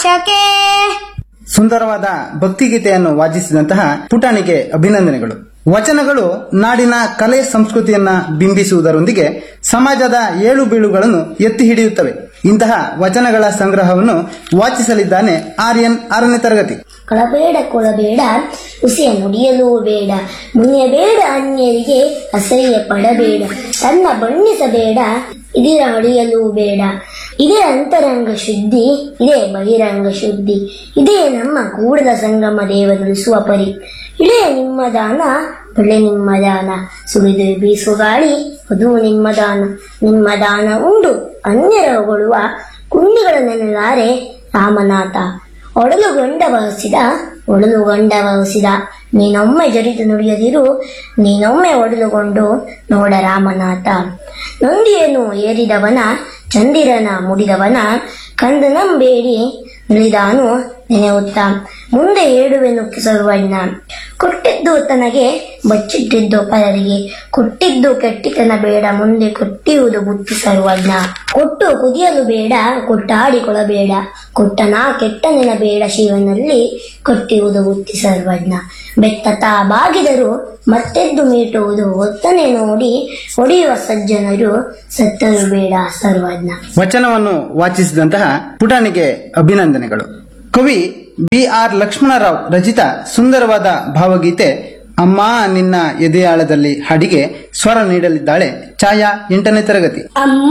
ನಾಶಕ್ಕೆ ಸುಂದರವಾದ ಭಕ್ತಿಗೀತೆಯನ್ನು ವಾಚಿಸಿದಂತಹ ಪುಟಾಣಿಗೆ ಅಭಿನಂದನೆಗಳು ವಚನಗಳು ನಾಡಿನ ಕಲೆ ಸಂಸ್ಕೃತಿಯನ್ನ ಬಿಂಬಿಸುವುದರೊಂದಿಗೆ ಸಮಾಜದ ಏಳು ಬೀಳುಗಳನ್ನು ಎತ್ತಿ ಹಿಡಿಯುತ್ತವೆ ಇಂತಹ ವಚನಗಳ ಸಂಗ್ರಹವನ್ನು ವಾಚಿಸಲಿದ್ದಾನೆ ಆರ್ಯನ್ ಆರನೇ ತರಗತಿ ಕಳಬೇಡ ಕೊಳಬೇಡ ಹುಸಿಯ ನುಡಿಯಲೂ ಬೇಡ ಮುನಿಯಬೇಡ ಅನ್ಯರಿಗೆ ಅಸಹ್ಯ ಪಡಬೇಡ ತನ್ನ ಬಣ್ಣಿಸಬೇಡ ಇದಿರ ಅಡಿಯಲೂ ಬೇಡ ಇದೇ ಅಂತರಂಗ ಶುದ್ಧಿ ಇದೇ ಬಹಿರಂಗ ಶುದ್ಧಿ ಇದೇ ನಮ್ಮ ಕೂಡಲ ಸಂಗಮ ದೇವರುಳಿಸುವ ಪರಿ ಇದೇ ನಿಮ್ಮ ದಾನ ಬೆಳೆ ನಿಮ್ಮ ದಾನ ಸುಳಿದು ಬೀಸುವ ಗಾಳಿ ಅದು ನಿಮ್ಮ ದಾನ ನಿಮ್ಮ ದಾನ ಉಂಡು ಅನ್ಯರ ಹೊಗಳುವ ಕುಂಡಿಗಳನ್ನೆಲ್ಲಾರೆ ರಾಮನಾಥ ಒಡಲು ಗಂಡ ವಹಿಸಿದ ಒಡಲು ಗಂಡ ವಹಿಸಿದ ನೀನೊಮ್ಮೆ ಜರಿದು ನುಡಿಯದಿರು ನೀನೊಮ್ಮೆ ಒಡಲುಗೊಂಡು ನೋಡ ರಾಮನಾಥ ನಂದಿಯನ್ನು ಏರಿದವನ ಚಂದಿರನ ಮುಡಿದವನ ಕಂದನಂಬೇಡಿ ನಿಳಿದಾನು ನೆನೆಯುತ್ತ ಮುಂದೆ ಹೇಳುವೆನು ಸರ್ವಜ್ಞ ಕೊಟ್ಟಿದ್ದು ತನಗೆ ಬಚ್ಚಿಟ್ಟಿದ್ದು ಪರರಿಗೆ ಕೊಟ್ಟಿದ್ದು ಕೆಟ್ಟಿತನ ಬೇಡ ಮುಂದೆ ಕೊಟ್ಟಿರುವುದು ಬುದ್ಧಿ ಸರ್ವಜ್ಞ ಕೊಟ್ಟು ಕುದಿಯಲು ಬೇಡ ಕೊಟ್ಟಾಡಿಕೊಳ್ಳಬೇಡ ಕೊಟ್ಟನ ಕೆಟ್ಟನೆನ ಬೇಡ ಶಿವನಲ್ಲಿ ಕೊಟ್ಟಿರುವುದು ಬುದ್ಧಿ ಸರ್ವಜ್ಞ ಬೆತ್ತತ ಬಾಗಿದರು ಮತ್ತೆದ್ದು ಮೀಟುವುದು ಒತ್ತನೆ ನೋಡಿ ಹೊಡೆಯುವ ಸಜ್ಜನರು ಸತ್ತರು ಬೇಡ ಸರ್ವಜ್ಞ ವಚನವನ್ನು ವಾಚಿಸಿದಂತಹ ಪುಟಾಣಿಗೆ ಅಭಿನಂದನೆಗಳು ಕವಿ ಬಿ ಆರ್ ಲಕ್ಷ್ಮಣರಾವ್ ರಚಿತ ಸುಂದರವಾದ ಭಾವಗೀತೆ ಅಮ್ಮ ನಿನ್ನ ಎದೆಯಾಳದಲ್ಲಿ ಹಾಡಿಗೆ ಸ್ವರ ನೀಡಲಿದ್ದಾಳೆ ಛಾಯಾ ಎಂಟನೇ ತರಗತಿ ಅಮ್ಮ